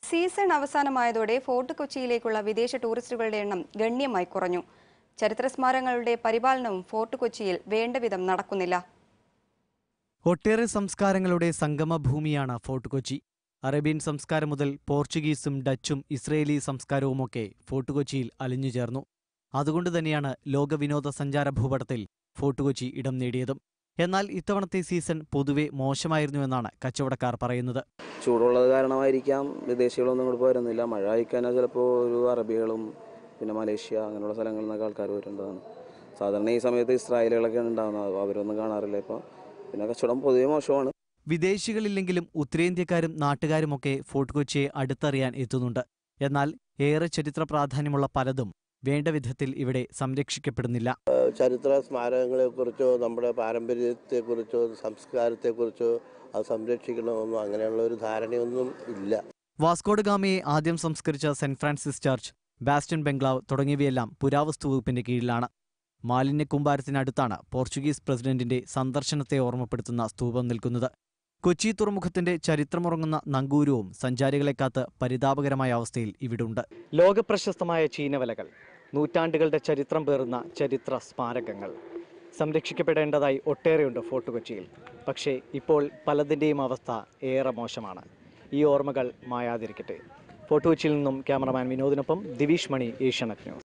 season അവസാനമായതോടെ fort കൊച്ചിയിലേക്കുള്ള വിദേശ ടൂറിസ്റ്റുകളുടെ എണ്ണം ഗണ്യമായി കുറഞ്ഞു ചരിത്ര സ്മാരകങ്ങളുടെ പരിപാലനവും ഫോർട്ട് കൊച്ചിയിൽ വേണ്ടവിധം നടക്കുന്നില്ല ഒട്ടേറെ സംസ്കാരങ്ങളുടെ സംഗമഭൂമിയാണ് ഫോർട്ട് കൊച്ചി അറേബ്യൻ സംസ്കാരം മുതൽ പോർച്ചുഗീസും ഡച്ചും ഇസ്രയേലി സംസ്കാരവുമൊക്കെ ഫോർട്ട് കൊച്ചിയിൽ അലിഞ്ഞു ചേർന്നു അതുകൊണ്ട് തന്നെയാണ് ലോക വിനോദസഞ്ചാര ഭൂപടത്തിൽ ഫോർട്ട് കൊച്ചി ഇടം നേടിയതും എന്നാൽ ഇത്തവണത്തെ സീസൺ പൊതുവെ മോശമായിരുന്നുവെന്നാണ് കച്ചവടക്കാർ പറയുന്നത് ചൂടുള്ളത് കാരണമായിരിക്കാം വിദേശികളൊന്നും ഇങ്ങോട്ട് വരുന്നില്ല മഴ ആയിക്കഴിഞ്ഞാൽ ചിലപ്പോൾ ഒരു അറബികളും പിന്നെ മലേഷ്യ അങ്ങനെയുള്ള സ്ഥലങ്ങളിൽ നിന്നൊക്കെ ആൾക്കാർ വരുന്നതാണ് സാധാരണ ഈ സമയത്ത് ഇസ്രായേലുകളൊക്കെയാണ് ഉണ്ടാകുന്നത് അവരൊന്നും കാണാറില്ല ഇപ്പോൾ പിന്നെ കച്ചവടം പൊതുവെ മോശമാണ് വിദേശികളില്ലെങ്കിലും ഉത്തരേന്ത്യക്കാരും നാട്ടുകാരുമൊക്കെ ഫോർട്ട് കൊച്ചിയെ അടുത്തറിയാൻ എത്തുന്നുണ്ട് എന്നാൽ ഏറെ ചരിത്ര പ്രാധാന്യമുള്ള പലതും വേണ്ട വിധത്തിൽ ഇവിടെ സംരക്ഷിക്കപ്പെടുന്നില്ല ചരിത്ര സ്മാരകങ്ങളെക്കുറിച്ചോ നമ്മുടെ പാരമ്പര്യത്തെക്കുറിച്ചോ സംസ്കാരത്തെക്കുറിച്ചോ അത് സംരക്ഷിക്കണമെന്നോ അങ്ങനെയുള്ള ഒരു ധാരണയൊന്നും ഇല്ല വാസ്കോഡ് ഗാമയെ ആദ്യം സംസ്കരിച്ച സെന്റ് ഫ്രാൻസിസ് ചർച്ച് ബാസ്റ്റൺ ബംഗ്ലാവ് തുടങ്ങിയവയെല്ലാം പുരാവസ്തു വകുപ്പിന്റെ കീഴിലാണ് മാലിന്യ കൂമ്പാരത്തിനടുത്താണ് പോർച്ചുഗീസ് പ്രസിഡന്റിന്റെ സന്ദർശനത്തെ ഓർമ്മപ്പെടുത്തുന്ന സ്തൂപം നിൽക്കുന്നത് കൊച്ചി തുറമുഖത്തിന്റെ ചരിത്രമുറങ്ങുന്ന നങ്കൂരവും സഞ്ചാരികളെ കാത്ത് പരിതാപകരമായ അവസ്ഥയിൽ ഇവിടുണ്ട് ലോകപ്രശസ്തമായ ചീനവലകൾ നൂറ്റാണ്ടുകളുടെ ചരിത്രം പേറുന്ന ചരിത്ര സ്മാരകങ്ങൾ സംരക്ഷിക്കപ്പെടേണ്ടതായി ഒട്ടേറെയുണ്ട് ഫോർട്ട് കൊച്ചിയിൽ പക്ഷേ ഇപ്പോൾ പലതിൻ്റെയും അവസ്ഥ ഏറെ മോശമാണ് ഈ ഓർമ്മകൾ മായാതിരിക്കട്ടെ ഫോർട്ട് കൊച്ചിയിൽ നിന്നും ക്യാമറമാൻ വിനോദിനൊപ്പം ദിവിഷ് മണി ഏഷ്യാനെറ്റ് ന്യൂസ്